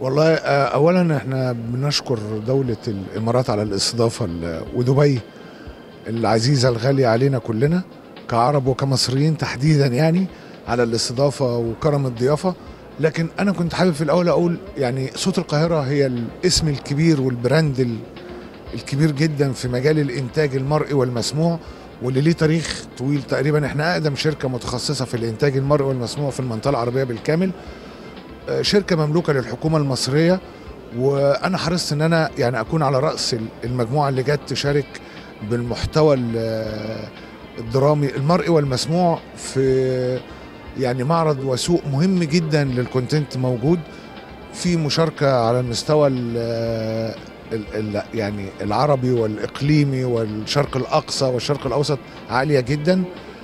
والله آه، اولا احنا بنشكر دوله الامارات على الاستضافه ال- ودبي العزيزه الغاليه علينا كلنا كعرب وكمصريين تحديدا يعني على الاستضافه وكرم الضيافه لكن انا كنت حابب في الاول اقول يعني صوت القاهره هي الاسم الكبير والبراند ال- الكبير جدا في مجال الانتاج المرئي والمسموع واللي ليه تاريخ طويل تقريبا احنا اقدم شركه متخصصه في الانتاج المرئي والمسموع في المنطقه العربيه بالكامل آه، شركه مملوكه للحكومه المصريه وانا حرصت ان انا يعني اكون على راس المجموعه اللي جت تشارك بالمحتوى ال- الدرامي المرئي والمسموع في يعني معرض وسوق مهم جدا للكونتنت موجود في مشاركه على المستوى ال ال ال يعني العربي والاقليمي والشرق الاقصى والشرق الاوسط عاليه جدا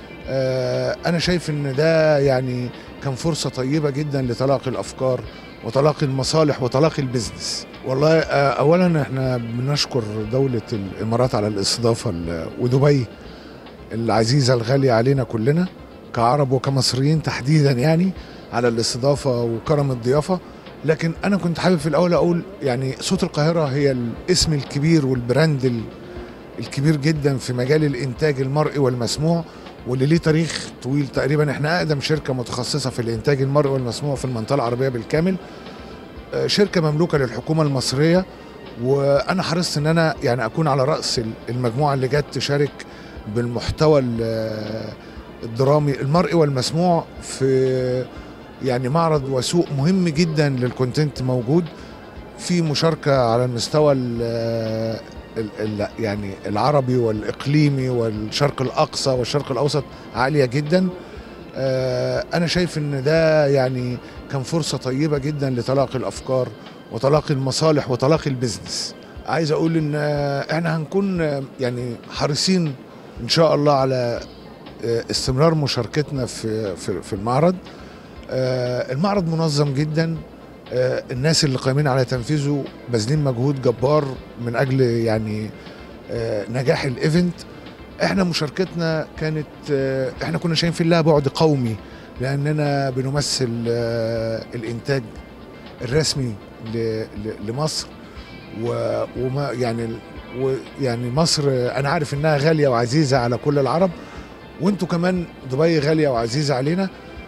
آه، انا شايف ان ده يعني كان فرصه طيبه جدا لتلاقي الافكار وتلاقي المصالح وتلاقي البزنس والله آه، اولا احنا بنشكر دوله الامارات على الاستضافه ال- ودبي العزيزه الغاليه علينا كلنا كعرب وكمصريين تحديدا يعني على الاستضافه وكرم الضيافه لكن انا كنت حابب في الاول اقول يعني صوت القاهره هي الاسم الكبير والبراند ال- الكبير جدا في مجال الانتاج المرئي والمسموع واللي ليه تاريخ طويل تقريبا احنا اقدم شركه متخصصه في الانتاج المرئي والمسموع في المنطقه العربيه بالكامل آه، شركه مملوكه للحكومه المصريه وانا حرصت ان انا يعني اكون على راس المجموعه اللي جت تشارك بالمحتوى ال- الدرامي المرئي والمسموع في يعني معرض وسوق مهم جدا للكونتنت موجود في مشاركه على المستوى ال ال ال يعني العربي والاقليمي والشرق الاقصى والشرق الاوسط عاليه جدا آه، انا شايف ان ده يعني كان فرصه طيبه جدا لتلاقي الافكار وتلاقي المصالح وتلاقي البزنس عايز اقول ان آه، احنا هنكون آه، يعني حريصين ان شاء الله على آه، استمرار مشاركتنا في في في المعرض آه، المعرض منظم جدا آه، الناس اللي قايمين على تنفيذه باذلين مجهود جبار من اجل يعني آه، نجاح الايفنت احنا مشاركتنا كانت آه، احنا كنا شايفين لها بعد قومي لاننا بنمثل آه، الانتاج الرسمي ل- ل- لمصر و- وما يعني ويعني مصر آه، انا عارف انها غاليه وعزيزه على كل العرب وانتوا كمان دبي غاليه وعزيزه علينا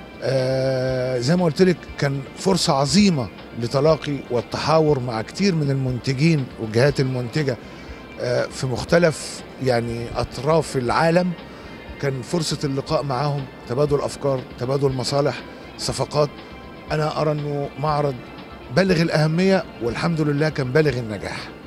آه زي ما قلت لك كان فرصه عظيمه لتلاقي والتحاور مع كتير من المنتجين والجهات المنتجه آه في مختلف يعني اطراف العالم كان فرصه اللقاء معاهم تبادل افكار تبادل مصالح صفقات انا ارى انه معرض بالغ الاهميه والحمد لله كان بالغ النجاح